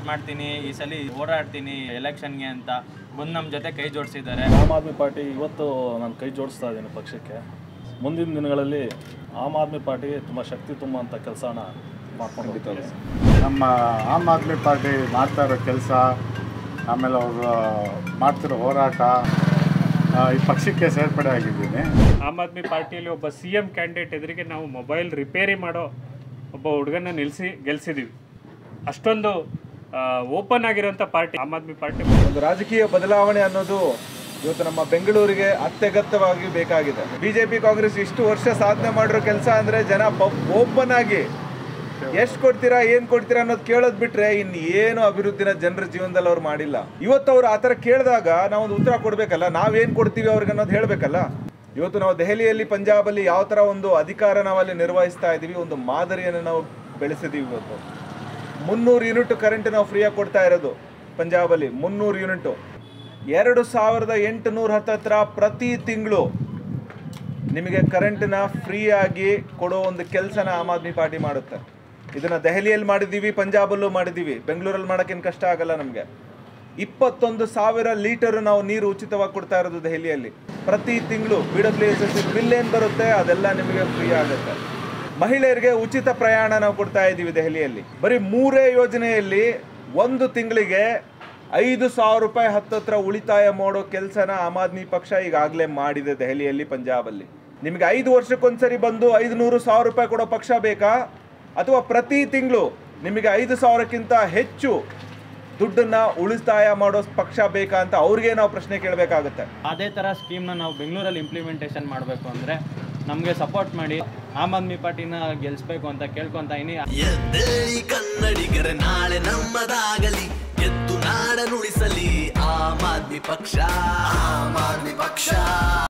support ಮಾಡ್ತೀನಿ ಈ ಸಲ ಓಡಾಡ್ತೀನಿ ಎಲೆಕ್ಷನ್ಗೆ ಅಂತ ಬಂದು ನಮ್ಮ ಜೊತೆ ಕೈ ಜೋಡಿಸಿದ್ದಾರೆ ಆಮ್ ಆದ್ಮಿ ಪಾರ್ಟಿ ಇವತ್ತು ನಾನು ಕೈ ಜೋಡಿಸ್ತಾ ಇದ್ದೀನಿ ಪಕ್ಷಕ್ಕೆ ಮುಂದಿನ ದಿನಗಳಲ್ಲಿ ಆಮ್ ಆದ್ಮಿ ಪಾರ್ಟಿ ತುಂಬ ಶಕ್ತಿ ತುಂಬುವಂಥ ಕೆಲಸನ ಮಾಡ್ಕೊಂಡು ಹೋಗ್ತಾರೆ ನಮ್ಮ ಆಮ್ ಆದ್ಮಿ ಪಾರ್ಟಿ ಮಾಡ್ತಾ ಇರೋ ಕೆಲಸ ಆಮೇಲೆ ಅವರು ಮಾಡ್ತಿರೋ ಹೋರಾಟ ಆ, ಈ ಪಕ್ಷಕ್ಕೆ ಸೇರ್ಪಡೆ ಆಗಿದ್ದೀನಿ ಆಮ್ ಆದ್ಮಿ ಪಾರ್ಟಿಯಲ್ಲಿ ಒಬ್ಬ ಸಿ ಎಂ ಕ್ಯಾಂಡಿಡೇಟ್ ಎದುರಿಗೆ ನಾವು ಮೊಬೈಲ್ ರಿಪೇರಿ ಮಾಡೋ ಒಬ್ಬ ಹುಡುಗನ ನಿಲ್ಲಿಸಿ ಗೆಲ್ಸಿದ್ದೀವಿ ಅಷ್ಟೊಂದು ಓಪನ್ ಆಗಿರೋಂಥ ಪಾರ್ಟಿ ಆಮ್ ಆದ್ಮಿ ಪಾರ್ಟಿ ಒಂದು ರಾಜಕೀಯ ಬದಲಾವಣೆ ಅನ್ನೋದು ಇವತ್ತು ನಮ್ಮ ಬೆಂಗಳೂರಿಗೆ ಅತ್ಯಗತ್ಯವಾಗಿ ಬೇಕಾಗಿದೆ ಬಿಜೆಪಿ ಕಾಂಗ್ರೆಸ್ ಇಷ್ಟು ವರ್ಷ ಸಾಧನೆ ಮಾಡಿರೋ ಕೆಲಸ ಅಂದ್ರೆ ಜನ ಓಪನ್ ಆಗಿ ಎಷ್ಟು ಕೊಡ್ತೀರಾ ಏನ್ ಕೊಡ್ತೀರಾ ಅನ್ನೋದು ಕೇಳೋದ್ ಬಿಟ್ರೆ ಇನ್ ಏನು ಅಭಿವೃದ್ಧಿನ ಜನರ ಜೀವನದಲ್ಲಿ ಅವ್ರು ಮಾಡಿಲ್ಲ ಇವತ್ತು ಅವ್ರು ಆತರ ಕೇಳಿದಾಗ ನಾವು ಒಂದು ಉತ್ತರ ಕೊಡ್ಬೇಕಲ್ಲ ನಾವೇನ್ ಕೊಡ್ತೀವಿ ಅವ್ರಿಗೆ ಅನ್ನೋದು ಹೇಳ್ಬೇಕಲ್ಲ ಇವತ್ತು ನಾವು ದೆಹಲಿಯಲ್ಲಿ ಪಂಜಾಬಲ್ಲಿ ಯಾವ ತರ ಒಂದು ಅಧಿಕಾರ ನಾವಲ್ಲಿ ನಿರ್ವಹಿಸ್ತಾ ಇದೀವಿ ಒಂದು ಮಾದರಿಯನ್ನು ನಾವು ಬೆಳೆಸಿದೀವಿ ಇವತ್ತು ಮುನ್ನೂರು ಯೂನಿಟ್ ಕರೆಂಟ್ ನಾವು ಫ್ರೀಯಾಗಿ ಕೊಡ್ತಾ ಇರೋದು ಪಂಜಾಬಲ್ಲಿ ಮುನ್ನೂರು ಯೂನಿಟು ಎರಡು ಸಾವಿರದ ಎಂಟುನೂರ ಹತ್ತತ್ರ ಪ್ರತಿ ತಿಂಗಳು ನಿಮಗೆ ಕರೆಂಟನ್ನ ಫ್ರೀಯಾಗಿ ಕೊಡೋ ಒಂದು ಕೆಲಸನ ಆಮ್ ಆದ್ಮಿ ಪಾರ್ಟಿ ಮಾಡುತ್ತೆ ಇದನ್ನ ದೆಹಲಿಯಲ್ಲಿ ಮಾಡಿದ್ದೀವಿ ಪಂಜಾಬಲ್ಲೂ ಮಾಡಿದ್ದೀವಿ ಬೆಂಗಳೂರಲ್ಲಿ ಮಾಡೋಕ್ಕೇನು ಕಷ್ಟ ಆಗಲ್ಲ ನಮಗೆ ಇಪ್ಪತ್ತೊಂದು ಸಾವಿರ ಲೀಟರ್ ನಾವು ನೀರು ಉಚಿತವಾಗಿ ಕೊಡ್ತಾ ಇರೋದು ದೆಹಲಿಯಲ್ಲಿ ಪ್ರತಿ ತಿಂಗಳು B W S S bill ಏನು ಬರುತ್ತೆ ಅದೆಲ್ಲ ನಿಮಗೆ ಫ್ರೀ ಆಗುತ್ತೆ ಮಹಿಳೆಯರಿಗೆ ಉಚಿತ ಪ್ರಯಾಣ ನಾವು ಕೊಡ್ತಾ ಇದ್ದೀವಿ ದೆಹಲಿಯಲ್ಲಿ ಬರೀ ಮೂರೇ ಯೋಜನೆಯಲ್ಲಿ ಒಂದು ತಿಂಗಳಿಗೆ ಐದು ಸಾವಿರ ರೂಪಾಯಿ ಹತ್ತತ್ರ ಉಳಿತಾಯ ಮಾಡೋ ಕೆಲಸನ ಆಮ್ ಆದ್ಮಿ ಪಕ್ಷ ಈಗಾಗಲೇ ಮಾಡಿದೆ ದೆಹಲಿಯಲ್ಲಿ ಪಂಜಾಬಲ್ಲಿ ನಿಮಗೆ ಐದು ವರ್ಷಕ್ಕೊಂದ್ಸರಿ ಬಂದು ಐದು ನೂರು ಸಾವಿರ ರೂಪಾಯಿ ಕೊಡೋ ಪಕ್ಷ ಬೇಕಾ ಅಥವಾ ಪ್ರತಿ ತಿಂಗಳು ನಿಮಗೆ ಐದು ಸಾವಿರಕ್ಕಿಂತ ಹೆಚ್ಚು ದುಡ್ಡನ್ನ ಉಳಿತಾಯ ಮಾಡೋ ಪಕ್ಷ ಬೇಕಾ ಅಂತ ಅವ್ರಿಗೆ ನಾವು ಪ್ರಶ್ನೆ ಕೇಳಬೇಕಾಗುತ್ತೆ ಅದೇ ಥರ ಸ್ಕೀಮ್ನ ನಾವು ಬೆಂಗಳೂರಲ್ಲಿ ಇಂಪ್ಲಿಮೆಂಟೇಷನ್ ಮಾಡಬೇಕು ಅಂದರೆ ನಮಗೆ ಸಪೋರ್ಟ್ ಮಾಡಿ ಆಮ್ ಆದ್ಮಿ ಪಾರ್ಟಿನ ಗೆಲ್ಲಿಸ್ಬೇಕು ಅಂತ ಕೇಳ್ಕೊತಾ ಇನಿ ಎದ್ದೇಳಿ ಕನ್ನಡಿಗರ ನಾಳೆ ನಮ್ಮದಾಗಲಿ ಎದ್ದು ನಾಡನುಳಿಸಲಿ ಆಮ್ ಆದ್ಮಿ ಪಕ್ಷ ಆಮ್ ಆದ್ಮಿ ಪಕ್ಷ